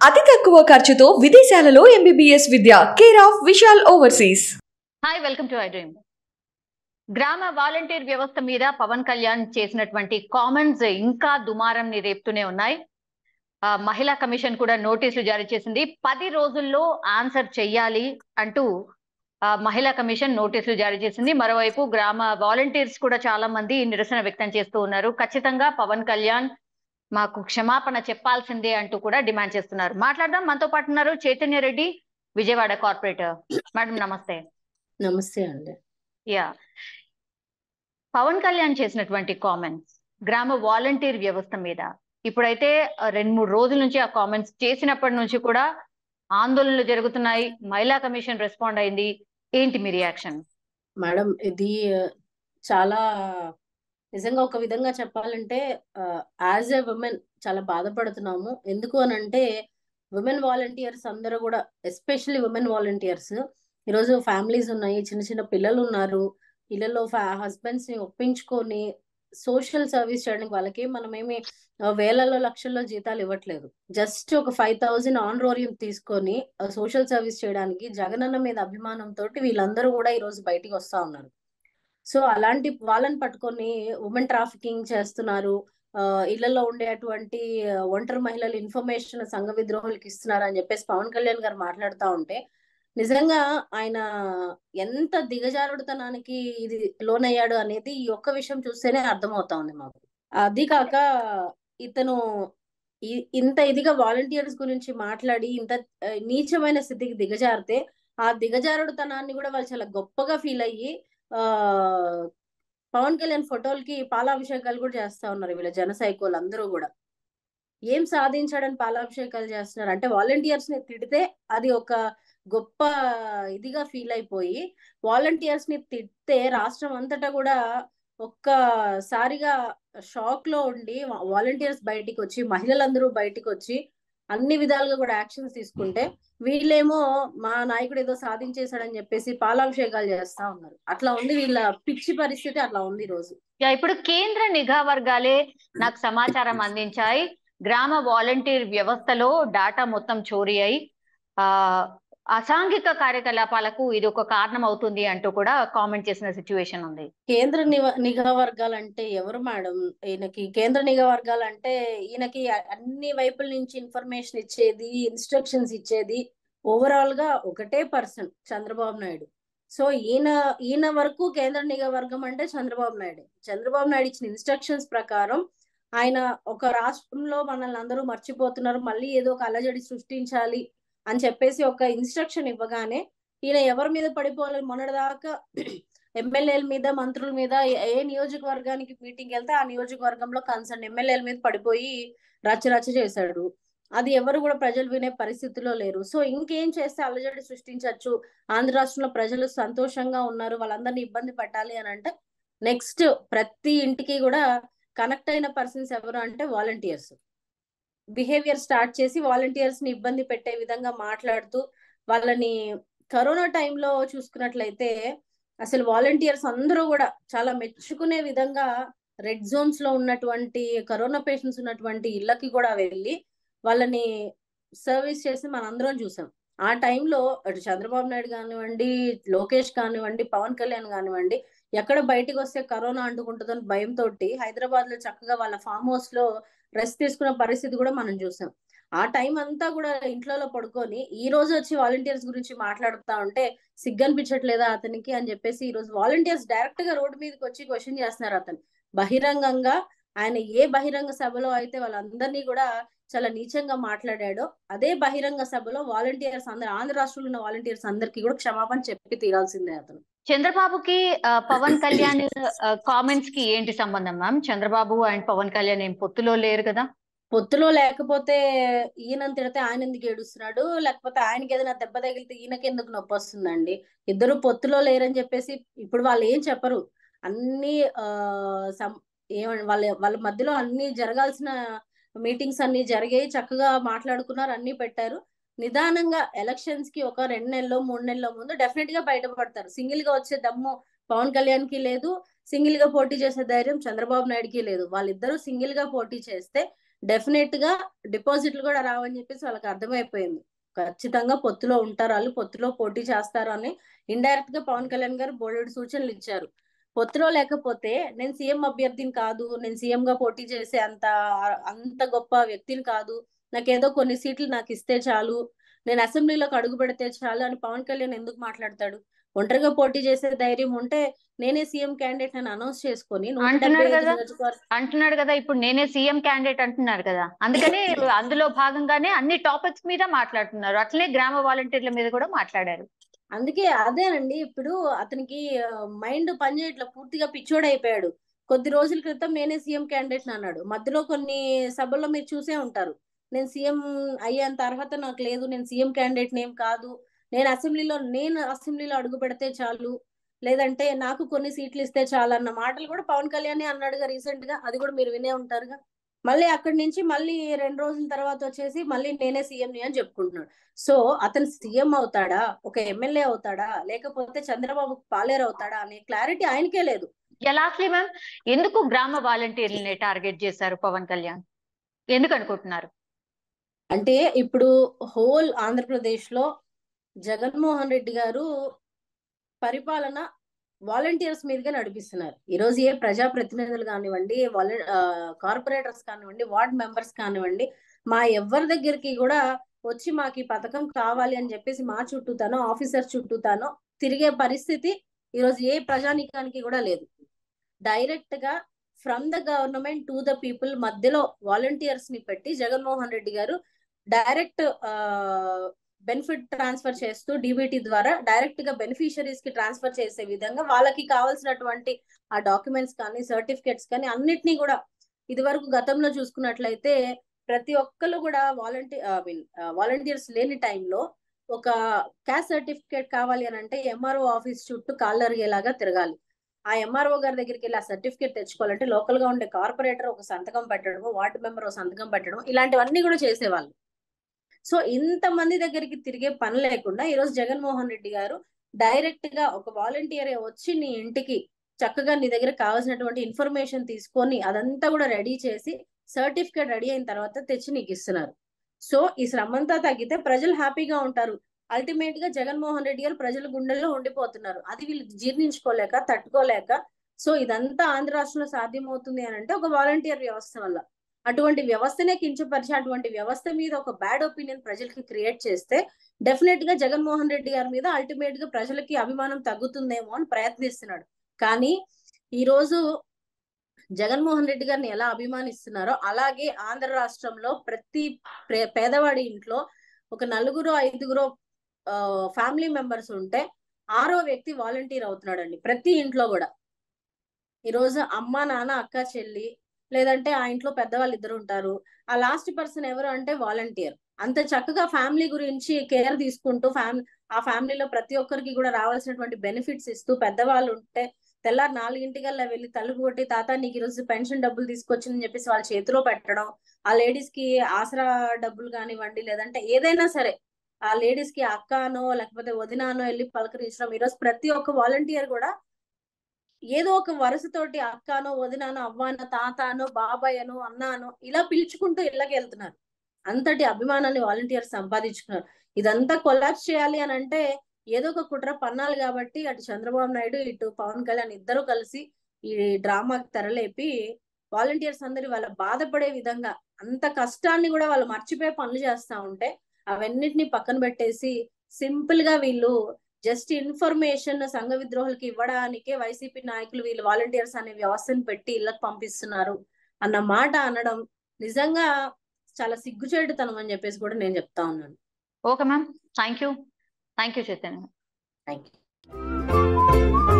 అతి తక్కువ ఖర్చుతో విదేశాలలో ఎంబీబీఎస్ విద్య care of Vishal overseas hi welcome to I dream గ్రామ వాలంటీర్ వ్యవస్థ మీద పవన్ కళ్యాణ్ చేసినటువంటి కామెంట్స్ ఇంకా దుమారం ని రేపుతూనే ఉన్నాయి ఆ, మహిళా కమిషన్ కూడా నోటీసులు జారీ చేసింది పది రోజుల్లో ఆన్సర్ చెయ్యాలి అంటూ ఆ, మహిళా కమిషన్ నోటీసులు జారీ చేసింది మరోవైపు గ్రామ వాలంటీర్స్ కూడా చాలా మంది నిరసన వ్యక్తం చేస్తూ ఉన్నారు ఖచ్చితంగా పవన్ కళ్యాణ్ మాకు క్షమాపణ చెప్పాల్సిందే అంటూ కూడా డిమాండ్ చేస్తున్నారు మాట్లాడదాం మనతో పాటు ఉన్నారు చైతన్య రెడ్డి విజయవాడ కార్పొరేటర్ మేడం నమస్తే నమస్తే అండి యా పవన్ కళ్యాణ్ చేసినటువంటి కామెంట్స్ గ్రామ వాలంటీర్ వ్యవస్థ మీద ఇప్పుడైతే ఆ, రెండు మూడు రోజుల నుంచి ఆ కామెంట్స్ చేసినప్పటి నుంచి కూడా ఆందోళనలు జరుగుతున్నాయి మహిళా కమిషన్ రెస్పాండ్ అయింది ఏంటి మీ రియాక్షన్ మేడం ఇది ఆ, చాలా నిజంగా ఒక విధంగా చెప్పాలంటే యాజ్ ఎ ఉమెన్ చాలా బాధపడుతున్నాము ఎందుకు అని అంటే ఉమెన్ వాలంటీర్స్ అందరూ కూడా ఎస్పెషల్లీ ఉమెన్ వాలంటీర్స్ ఈరోజు ఫ్యామిలీస్ ఉన్నాయి చిన్న చిన్న పిల్లలు ఉన్నారు ఇళ్లలో హస్బెండ్స్ ని ఒప్పించుకొని సోషల్ సర్వీస్ చేయడానికి వాళ్ళకి మనమేమి ఆ, వేలలో లక్షల్లో జీతాలు ఇవ్వట్లేదు జస్ట్ ఒక ఫైవ్ థౌజండ్ ఆన్ రోరియం తీసుకొని సోషల్ సర్వీస్ చేయడానికి జగనన్న మీద అభిమానంతో వీళ్ళందరూ కూడా ఈ రోజు బయటికి వస్తా ఉన్నారు సో అలాంటి వాళ్ళని పట్టుకొని ఉమెన్ ట్రాఫికింగ్ చేస్తున్నారు ఆ, ఇళ్లలో ఉండేటువంటి ఆ, ఒంటరి మహిళలు ఇన్ఫర్మేషన్ సంఘ విద్రోహులకి ఇస్తున్నారు అని చెప్పేసి పవన్ కళ్యాణ్ గారు మాట్లాడుతూ ఉంటే నిజంగా ఆయన ఎంత దిగజారుడుతనానికి ఇది లోనయ్యాడు అనేది ఈ ఒక్క విషయం చూస్తేనే అర్థమవుతా ఉంది మాకు అది కాక ఇతను ఈ- ఇంత ఇదిగా వాలంటీర్స్ గురించి మాట్లాడి ఇంత ఆ, నీచమైన స్థితికి దిగజారితే ఆ దిగజారుడుతనాన్ని కూడా వాళ్ళు చాలా గొప్పగా ఫీల్ అయ్యి ఆ పవన్ కళ్యాణ్ ఫోటోలకి పాలాభిషేకాలు కూడా చేస్తా ఉన్నారు వీళ్ళ జన సైకోలు అందరూ కూడా ఏం సాధించాడని పాలాభిషేకాలు చేస్తున్నారు అంటే వాలంటీర్స్ ని తిడితే అది ఒక గొప్ప ఇదిగా ఫీల్ అయిపోయి వాలంటీర్స్ ని తిడితే రాష్ట్రం అంతటా కూడా ఒక్కసారిగా షాక్ లో ఉండి వాలంటీర్స్ బయటికి వచ్చి మహిళలందరూ బయటికి వచ్చి అన్ని విధాలుగా కూడా యాక్షన్స్ తీసుకుంటే వీళ్ళేమో మా నాయకుడు ఏదో సాధించేశాడని చెప్పేసి పాలాభిషేకాలు చేస్తా ఉన్నారు అట్లా ఉంది వీళ్ళ పిచ్చి పరిస్థితి అట్లా ఉంది ఈ రోజు యా ఇప్పుడు కేంద్ర నిఘా వర్గాలే నాకు సమాచారం అందించాయి గ్రామ వాలంటీర్ వ్యవస్థలో డాటా మొత్తం చోరీ అయి ఆ అసాంఘిక కార్యకలాపాలకు ఇది ఒక కారణం అవుతుంది అంటూ కూడా కామెంట్ చేసిన సిచ్యువేషన్ ఉంది కేంద్ర నివ- నిఘా వర్గాలు అంటే ఎవరు మేడం ఈయనకి కేంద్ర నిఘా వర్గాలు అంటే ఈయనకి అన్ని వైపుల నుంచి ఇన్ఫర్మేషన్ ఇచ్చేది ఇన్స్ట్రక్షన్స్ ఇచ్చేది ఓవరాల్ గా ఒకటే పర్సన్ చంద్రబాబు నాయుడు సో ఈయన ఈయన వరకు కేంద్ర నిఘా వర్గం అంటే చంద్రబాబు నాయుడు చంద్రబాబు నాయుడు ఇచ్చిన ఇన్స్ట్రక్షన్స్ ప్రకారం ఆయన ఒక రాష్ట్రంలో మనల్ని అందరూ మర్చిపోతున్నారు మళ్ళీ ఏదో ఒక అలజడి సృష్టించాలి అని చెప్పేసి ఒక ఇన్స్ట్రక్షన్ ఇవ్వగానే ఈయన ఎవరి మీద పడిపోవాలి మొన్నటిదాకా ఎమ్మెల్యేల మీద మంత్రుల మీద ఏ- ఏ నియోజకవర్గానికి మీటింగ్ వెళ్తే ఆ నియోజకవర్గంలో కన్సర్న్ ఎమ్మెల్యేల మీద పడిపోయి రచ్చ రచ్చ చేశాడు అది ఎవరు కూడా ప్రజలు వినే పరిస్థితిలో లేరు సో ఇంకేం చేస్తే అలజడి సృష్టించవచ్చు ఆంధ్ర రాష్ట్రంలో ప్రజలు సంతోషంగా ఉన్నారు వాళ్ళందరినీ ఇబ్బంది పెట్టాలి అని అంటే నెక్స్ట్ ప్రతి ఇంటికి కూడా కనెక్ట్ అయిన పర్సన్స్ ఎవరు అంటే వాలంటీర్స్ బిహేవియర్ స్టార్ట్ చేసి వాలంటీర్స్ ని ఇబ్బంది పెట్టే విధంగా మాట్లాడుతూ వాళ్ళని కరోనా టైంలో చూసుకున్నట్లయితే అసలు వాలంటీర్స్ అందరూ కూడా చాలా మెచ్చుకునే విధంగా రెడ్ జోన్స్ లో ఉన్నటువంటి కరోనా పేషెంట్స్ ఉన్నటువంటి ఇళ్ళకి కూడా వెళ్ళి వాళ్ళని సర్వీస్ చేసి మనందరం చూసాం ఆ టైంలో అటు చంద్రబాబు నాయుడు కానివ్వండి లోకేష్ కానివ్వండి పవన్ కళ్యాణ్ కానివ్వండి ఎక్కడ బయటికి వస్తే కరోనా అంటుకుంటుందని భయంతో హైదరాబాద్ లో చక్కగా వాళ్ళ ఫామ్ హౌస్ లో రెస్ట్ తీసుకున్న పరిస్థితి కూడా మనం చూసాం ఆ టైం అంతా కూడా ఇంట్లో పడుకొని ఈ రోజు వచ్చి వాలంటీర్స్ గురించి మాట్లాడుతా ఉంటే సిగ్గనిపించట్లేదా అతనికి అని చెప్పేసి ఈ రోజు వాలంటీర్స్ డైరెక్ట్ గా రోడ్డు మీదకి వచ్చి క్వశ్చన్ చేస్తున్నారు అతను బహిరంగంగా ఆయన ఏ బహిరంగ సభలో అయితే వాళ్ళందరినీ కూడా చాలా నీచంగా మాట్లాడాడో అదే బహిరంగ సభలో వాలంటీర్స్ అందరు ఆంధ్ర రాష్ట్రంలో ఉన్న వాలంటీర్స్ అందరికీ కూడా క్షమాపణ చెప్పి తీరాల్సిందే అతను చంద్రబాబుకి ఆ, పవన్ కళ్యాణ్ కామెంట్స్ కి ఏంటి సంబంధం మ్యామ్ చంద్రబాబు అండ్ పవన్ కళ్యాణ్ ఏం పొత్తులో లేరు కదా పొత్తులో లేకపోతే ఈయన తిడితే ఆయన ఎందుకు ఏడుస్తున్నాడు లేకపోతే ఆయనకి ఏదైనా దెబ్బ తగిలితే ఈయనకి ఎందుకు నొప్పి వస్తుందండి ఇద్దరు పొత్తులో లేరని చెప్పేసి ఇప్పుడు వాళ్ళు ఏం చెప్పరు అన్ని ఆ సం ఏమండి వాళ్ళ వాళ్ళ మధ్యలో అన్ని జరగాల్సిన మీటింగ్స్ అన్ని జరిగాయి చక్కగా మాట్లాడుకున్నారు అన్ని పెట్టారు నిదానంగా ఎలక్షన్స్ కి ఒక రెండు నెలలో మూడు నెలల ముందు డెఫినెట్ గా బయటపడతారు సింగిల్ గా వచ్చే దమ్ము పవన్ కళ్యాణ్ కి లేదు సింగిల్ గా పోటీ చేసే ధైర్యం చంద్రబాబు నాయుడుకి లేదు వాళ్ళిద్దరూ సింగిల్ గా పోటీ చేస్తే డెఫినెట్ గా డిపాజిట్లు కూడా రావని చెప్పేసి వాళ్ళకి అర్థమైపోయింది ఖచ్చితంగా పొత్తులో ఉంటారు వాళ్ళు పొత్తులో పోటీ చేస్తారు అని ఇండైరెక్ట్ గా పవన్ కళ్యాణ్ గారు బోలెడు సూచనలు ఇచ్చారు పొత్తులో లేకపోతే నేను సీఎం అభ్యర్థిని కాదు నేను సీఎం గా పోటీ చేసే అంత అంత గొప్ప వ్యక్తిని కాదు నాకేదో కొన్ని సీట్లు నాకు ఇస్తే చాలు నేను అసెంబ్లీలోకి అడుగు పెడితే చాలు అని పవన్ కళ్యాణ్ ఎందుకు మాట్లాడతాడు ఒంటరిగా పోటీ చేసే ధైర్యం ఉంటే నేనే సీఎం క్యాండిడేట్ అని అనౌన్స్ చేసుకొని నూట అంటున్నాడు డెబ్బై ఐదు కదా. నియోజకవర్గ అంటున్నాడు కదా ఇప్పుడు నేనే సీఎం క్యాండిడేట్ అంటున్నారు కదా అందుకని అందులో భాగంగానే అన్ని టాపిక్స్ మీద మాట్లాడుతున్నారు అట్లనే గ్రామ వాలంటీర్ల మీద కూడా మాట్లాడారు అందుకే అదేనండి ఇప్పుడు అతనికి మైండ్ పనిచేయట్లా పూర్తిగా పిచ్చోడు అయిపోయాడు కొద్ది రోజుల క్రితం నేనే సీఎం క్యాండిడేట్ అన్నాడు మధ్యలో కొన్ని సభల్లో మీరు చూసే ఉంటారు నేను సీఎం అయ్యేంత అర్హత నాకు లేదు నేను సీఎం క్యాండిడేట్ నేమ్ కాదు నేను అసెంబ్లీలో నేను అసెంబ్లీలో అడుగు పెడితే చాలు లేదంటే నాకు కొన్ని సీట్లు ఇస్తే చాలు అన్న మాటలు కూడా పవన్ కళ్యాణ్ అన్నాడుగా రీసెంట్ గా అది కూడా మీరు వినే ఉంటారుగా మళ్ళీ అక్కడి నుంచి మళ్ళీ రెండు రోజుల తర్వాత వచ్చేసి మళ్ళీ నేనే సీఎం అని చెప్పుకుంటున్నాడు సో అతను సీఎం అవుతాడా ఒక ఎమ్మెల్యే అవుతాడా లేకపోతే చంద్రబాబు పాలేరు అవుతాడా అనే క్లారిటీ ఆయనకే లేదు లాస్ట్లీ మ్యామ్ ఎందుకు గ్రామ వాలంటీర్లని టార్గెట్ చేశారు పవన్ కళ్యాణ్ ఎందుకు అనుకుంటున్నారు అంటే ఇప్పుడు హోల్ ఆంధ్రప్రదేశ్ లో జగన్మోహన్ రెడ్డి గారు పరిపాలన వాలంటీర్స్ మీదుగా నడిపిస్తున్నారు ఈ రోజు ఏ ప్రజా ప్రతినిధులు కానివ్వండి వాల కార్పొరేటర్స్ కానివ్వండి వార్డ్ మెంబర్స్ కానివ్వండి మా ఎవరి దగ్గరికి కూడా వచ్చి మాకు ఈ పథకం కావాలి అని చెప్పేసి మా చుట్టూతానో ఆఫీసర్ చుట్టూతానో తిరిగే పరిస్థితి ఈ రోజు ఏ ప్రజానీకానికి కూడా లేదు డైరెక్ట్ గా from the government to the people మధ్యలో వాలంటీర్స్ ని పెట్టి Jaganmohan Reddy garu direct benefit transfer చేస్తూ డిబిటీ ద్వారా డైరెక్ట్ గా బెనిఫిషరీస్ కి ట్రాన్స్ఫర్ చేసే విధంగా వాళ్ళకి కావాల్సినటువంటి ఆ డాక్యుమెంట్స్ కానీ సర్టిఫికేట్స్ కానీ అన్నిటినీ కూడా ఇది వరకు గతంలో చూసుకున్నట్లయితే ప్రతి ఒక్కరు కూడా వాలంటీర్ ఐ మీన్ వాలంటీర్స్ లేని టైంలో ఒక క్యాస్ట్ సర్టిఫికేట్ కావాలి అని అంటే ఎంఆర్ఓ ఆఫీస్ చుట్టూ కాళ్ళరిగేలాగా తిరగాలి ఆ ఎంఆర్ఓ గారి దగ్గరికి వెళ్ళి ఆ సర్టిఫికేట్ తెచ్చుకోవాలంటే లోకల్ గా ఉండే కార్పొరేటర్ ఒక సంతకం పెట్టడం వార్డు మెంబర్ ఒక సంతకం పెట్టడం ఇలాంటివన్నీ కూడా చేసేవాళ్ళు సో ఇంత మంది దగ్గరికి తిరిగే పని లేకుండా ఈ రోజు జగన్మోహన్ రెడ్డి గారు డైరెక్ట్ గా ఒక వాలంటీర్ వచ్చి నీ ఇంటికి చక్కగా నీ దగ్గర కావాల్సినటువంటి ఇన్ఫర్మేషన్ తీసుకొని అదంతా కూడా రెడీ చేసి సర్టిఫికేట్ రెడీ అయిన తర్వాత తెచ్చి నీకు ఇస్తున్నారు సో ఈ శ్రమంతా తగ్గితే ప్రజలు హ్యాపీగా ఉంటారు అల్టిమేట్ గా జగన్మోహన్ రెడ్డి గారు ప్రజల గుండెల్లో ఉండిపోతున్నారు అది వీళ్ళు జీర్ణించుకోలేక తట్టుకోలేక సో ఇదంతా ఆంధ్ర రాష్ట్రంలో సాధ్యమవుతుంది అని అంటే ఒక వాలంటీర్ వ్యవస్థ వల్ల అటువంటి వ్యవస్థనే కించపరిచి అటువంటి వ్యవస్థ మీద ఒక బ్యాడ్ ఒపీనియన్ ప్రజలకి క్రియేట్ చేస్తే డెఫినెట్ గా జగన్మోహన్ రెడ్డి గారి మీద అల్టిమేట్ గా ప్రజలకి అభిమానం తగ్గుతుందేమో అని ప్రయత్నిస్తున్నాడు కానీ ఈ రోజు జగన్మోహన్ రెడ్డి గారిని ఎలా అభిమానిస్తున్నారో అలాగే ఆంధ్ర రాష్ట్రంలో ప్రతి పేదవాడి ఇంట్లో ఒక నలుగురు ఐదుగురు ఫ్యామిలీ మెంబర్స్ ఉంటే ఆరో వ్యక్తి వాలంటీర్ అవుతున్నాడండి ప్రతి ఇంట్లో కూడా ఈరోజు అమ్మ నాన్న అక్క చెల్లి లేదంటే ఆ ఇంట్లో పెద్దవాళ్ళు ఇద్దరు ఉంటారు ఆ లాస్ట్ పర్సన్ ఎవరు అంటే వాలంటీర్ అంత చక్కగా ఫ్యామిలీ గురించి కేర్ తీసుకుంటూ ఫ్యామిలీ ఆ ఫ్యామిలీలో ప్రతి ఒక్కరికి కూడా రావాల్సినటువంటి బెనిఫిట్స్ ఇస్తూ పెద్దవాళ్ళు ఉంటే తెల్లారి నాలుగింటికల్లా వెళ్ళి తలుపు కొట్టి తాత నీకు ఈరోజు పెన్షన్ డబ్బులు తీసుకొచ్చిందని చెప్పేసి వాళ్ళ చేతిలో పెట్టడం ఆ లేడీస్ కి ఆసరా డబ్బులు కానివ్వండి లేదంటే ఏదైనా సరే ఆ లేడీస్ కి అక్కనో లేకపోతే వదినానో వెళ్ళి పలకరించడం ఈరోజు ప్రతి ఒక్క వాలంటీర్ కూడా ఏదో ఒక వరుసతోటి అక్కనో వదినానో అవ్వానో తాతానో బాబాయ్ అనో అన్నానో ఇలా పిలుచుకుంటూ ఇళ్ళకి వెళ్తున్నారు అంతటి అభిమానాన్ని వాలంటీర్స్ సంపాదించుకున్నారు ఇదంతా కొలాప్స్ చేయాలి అని అంటే ఏదో ఒక కుట్ర పన్నాలి కాబట్టి అటు చంద్రబాబు నాయుడు ఇటు పవన్ కళ్యాణ్ ఇద్దరు కలిసి ఈ డ్రామాకి తెరలేపి వాలంటీర్స్ అందరి వాళ్ళ బాధపడే విధంగా అంత కష్టాన్ని కూడా వాళ్ళు మర్చిపోయి పనులు చేస్తా ఉంటే అవన్నిటిని పక్కన పెట్టేసి సింపుల్ గా వీళ్ళు జస్ట్ ఇన్ఫర్మేషన్ సంఘ విద్రోహులకి ఇవ్వడానికే వైసీపీ నాయకులు వీళ్ళు వాలంటీర్స్ అనే వ్యవస్థను పెట్టి ఇళ్ళకి పంపిస్తున్నారు అన్న మాట అనడం నిజంగా చాలా సిగ్గుచేటుతనం అని చెప్పేసి కూడా నేను చెప్తా ఉన్నాను okay ma'am thank you thank you Chaitanya thank you